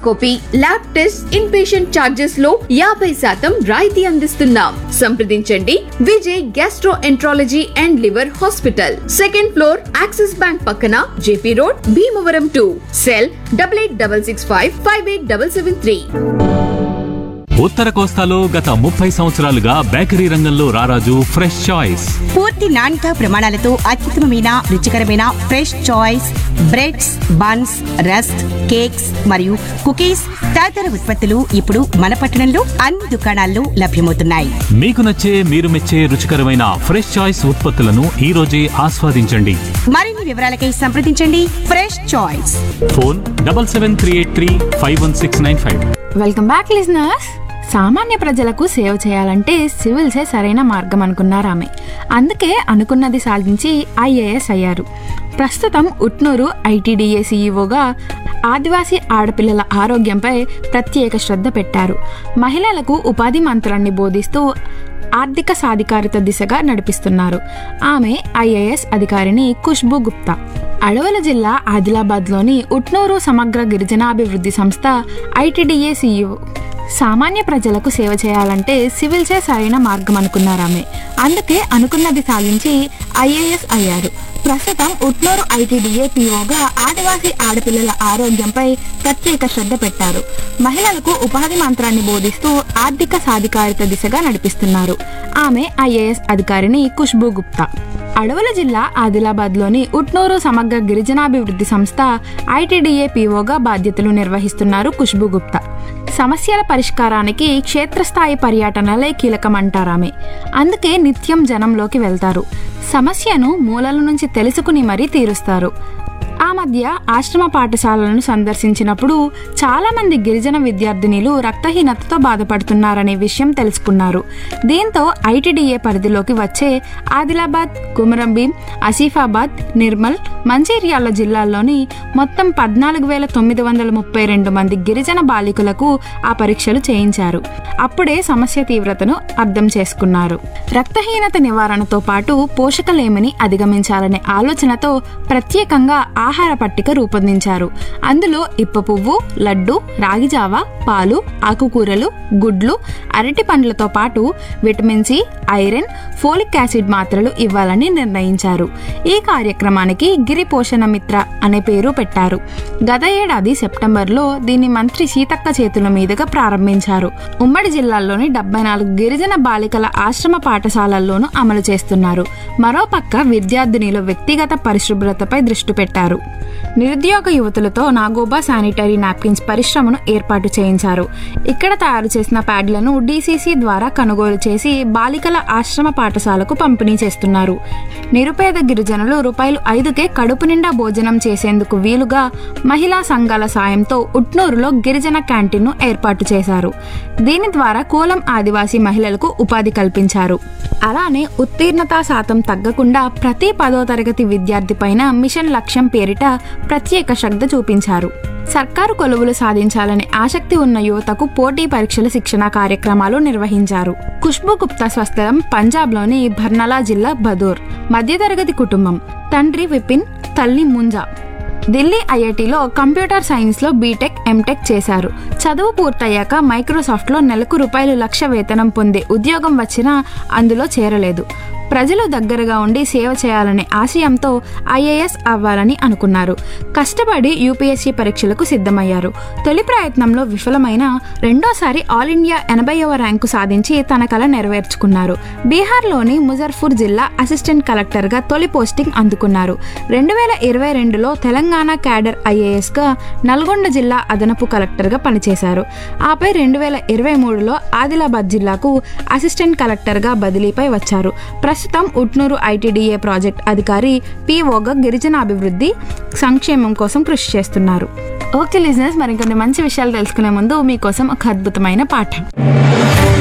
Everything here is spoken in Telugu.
endoscopy lab test in patient charges లో యాభై శాతం రాయితీ అందిస్తున్నాం సంప్రదించండి Vijay gastroenterology and liver hospital second floor Axis Bank పక్కన JP road Bhimavaram to cell double eight double six five five eight double seven three ఉత్తర కోస్తాలో గత ముప్పై సంవత్సరాలుగా బేకరీ రంగంలో రారాజు ఫ్రెష్ చాయిస్ పూర్తి నాణ్యత ప్రమాణాలతో అత్యుత్తమమైన రుచికరమైన Fresh Choice breads buns rusk cakes మరియు కుకీస్ తదితర ఉత్పత్తులు ఇప్పుడు మన పట్టణంలో అన్ని దుకాణాల్లో లభ్యమవుతున్నాయి మీకు నచ్చే మీరు మెచ్చే రుచికరమైన ఫ్రెష్ చాయిస్ ఉత్పత్తులను ఈ రోజే ఆస్వాదించండి మరిన్ని వివరాలకై సంప్రదించండి Fresh Choice phone double seven three eight three five one six nine five welcome back listeners సామాన్య ప్రజలకు సేవ చేయాలంటే సివిల్సే సరైన మార్గం అనుకున్నారు ఆమె అందుకే అనుకున్నది సాధించి ఐఏఎస్ అయ్యారు ప్రస్తుతం ఉట్నూరు ఐటీడీఏ సీఈఓగా ఆదివాసీ ఆడపిల్లల ఆరోగ్యంపై ప్రత్యేక శ్రద్ధ పెట్టారు మహిళలకు ఉపాధి మంత్రాన్ని బోధిస్తూ ఆర్థిక సాధికారిత దిశగా నడిపిస్తున్నారు ఆమె ఐఏఎస్ అధికారిని ఖుష్బు గుప్తా అడవుల జిల్లా ఆదిలాబాద్లోని ఉట్నూరు సమగ్ర గిరిజనాభివృద్ధి సంస్థ ఐటీడీఏ సీఈఓ సామాన్య ప్రజలకు సేవ చేయాలంటే సివిల్సే సరైన మార్గం అనుకున్నారు ఆమె అందుకే అనుకున్నది సాధించి ఐఏఎస్ అయ్యారు ప్రస్తుతం ఉట్నూరు ఐటీడీఏ పీఓగా ఆదివాసీ ఆడపిల్లల ఆరోగ్యంపై ప్రత్యేక శ్రద్ధ పెట్టారు మహిళలకు ఉపాధి మంత్రాన్ని బోధిస్తూ ఆర్థిక సాధికారిత దిశగా నడిపిస్తున్నారు ఆమె ఐఏఎస్ అధికారిని ఖుష్బూ గుప్తా అడవుల జిల్లా ఆదిలాబాద్లోని ఉట్నూరు సమగ్ర గిరిజనాభివృద్ధి సంస్థ ఐటీడీఏ పీఓగా బాధ్యతలు నిర్వహిస్తున్నారు ఖుష్బూ గుప్తా సమస్యల పరిష్కారానికి క్షేత్రస్థాయి పర్యటనలే కీలకమంటారామె అందుకే నిత్యం జనంలోకి వెళ్తారు సమస్యను మూలల నుంచి తెలుసుకుని మరీ తీరుస్తారు ఆ మధ్య ఆశ్రమ పాఠశాలలను సందర్శించినప్పుడు చాలా మంది గిరిజన విద్యార్థినిలు రక్తహీనతతో బాధపడుతున్నారనే విషయం తెలుసుకున్నారు దీంతో ఐటీడీఏ పరిధిలోకి వచ్చే ఆదిలాబాద్ కుమరంభీం ఆసిఫాబాద్ నిర్మల్ మంచిర్యాల జిల్లాల్లోని మొత్తం పద్నాలుగు వేల తొమ్మిది వందల ముప్పై రెండు మంది గిరిజన బాలికలకు ఆ పరీక్షలు చేయించారు అప్పుడే సమస్య తీవ్రతను అర్థం చేసుకున్నారు రక్తహీనత నివారణతో పాటు పోషకలేమిని అధిగమించాలనే ఆలోచనతో ప్రత్యేకంగా ఆహార పట్టిక రూపొందించారు అందులో ఇప్ప పువ్వు లడ్డు రాగిజావ పాలు ఆకుకూరలు గుడ్లు అరటి పండ్లతో పాటు vitamin C iron folic acid మాత్రలు ఇవ్వాలని నిర్ణయించారు ఈ కార్యక్రమానికి గిరి పోషణ మిత్ర అనే పేరు పెట్టారు గత ఏడాది సెప్టెంబర్లో దీన్ని మంత్రి సీతక్క చేతుల మీదుగా ప్రారంభించారు ఉమ్మడి జిల్లాల్లోని డెబ్బై నాలుగు గిరిజన బాలికల ఆశ్రమ పాఠశాలల్లోనూ అమలు చేస్తున్నారు మరోపక్క విద్యార్థినిల వ్యక్తిగత పరిశుభ్రతపై దృష్టి పెట్టారు నిరుద్యోగ యువతులతో నాగోబా శానిటరీ నాప్కిన్స్ పరిశ్రమను ఏర్పాటు చేయించారు ఇక్కడ తయారు చేసిన ప్యాడ్లను డీసీసీ ద్వారా కొనుగోలు చేసి బాలికల ఆశ్రమ పాఠశాలకు పంపిణీ చేస్తున్నారు నిరుపేద గిరిజనులు రూపాయలు ఐదుకే కడుపు నిండా భోజనం చేసేందుకు వీలుగా మహిళా సంఘాల సాయంతో ఉట్నూరులో గిరిజన క్యాంటీన్ను ఏర్పాటు చేశారు దీని ద్వారా కోలం ఆదివాసీ మహిళలకు ఉపాధి కల్పించారు అలానే ఉత్తీర్ణతా శాతం తగ్గకుండా ప్రతి పదో తరగతి విద్యార్థి పైన మిషన్ లక్ష్యం పేరిట ప్రత్యేక శ్రద్ధ చూపించారు సర్కారు కొలువులు సాధించాలనే ఆసక్తి ఉన్న యువతకు పోటీ పరీక్షల శిక్షణ కార్యక్రమాలు నిర్వహించారు ఖుష్బు గుప్తా స్వస్థలం పంజాబ్లోని బర్నలా జిల్లా బదూర్ మధ్యతరగతి కుటుంబం తండ్రి విపిన్ తల్లి ముంజా ఢిల్లీ ఐఐటిలో కంప్యూటర్ సైన్స్లో బీటెక్ ఎంటెక్ చేశారు చదువు పూర్తయ్యాక మైక్రోసాఫ్ట్లో నెలకు రూపాయలు లక్ష వేతనం పొందే ఉద్యోగం వచ్చినా అందులో చేరలేదు ప్రజలు దగ్గరగా ఉండి సేవ చేయాలనే ఆశయంతో ఐఏఎస్ అవ్వాలని అనుకున్నారు కష్టపడి యూపీఎస్సీ పరీక్షలకు సిద్ధమయ్యారు తొలి ప్రయత్నంలో విఫలమైన రెండోసారి ఆల్ ఇండియా ఎనభైవ ర్యాంకు సాధించి తన కల నెరవేర్చుకున్నారు బీహార్లోని ముజర్ఫూర్ జిల్లా అసిస్టెంట్ కలెక్టర్గా తొలి పోస్టింగ్ అందుకున్నారు రెండు వేల ఇరవై రెండులో తెలంగాణ క్యాడర్ ఐఏఎస్గా నల్గొండ జిల్లా అదనపు కలెక్టర్గా పనిచేశారు ఆపై రెండు వేల ఇరవై మూడులో ఆదిలాబాద్ జిల్లాకు అసిస్టెంట్ కలెక్టర్గా బదిలీపై వచ్చారు ప్రస్తుతం ఉట్నూరు ఐటీడీఏ ప్రాజెక్ట్ అధికారి పీఓగా గిరిజన అభివృద్ధి సంక్షేమం కోసం కృషి చేస్తున్నారు ఓకే లిజినెస్ మరికొన్ని మంచి విషయాలు తెలుసుకునే ముందు మీకోసం ఒక అద్భుతమైన పాఠం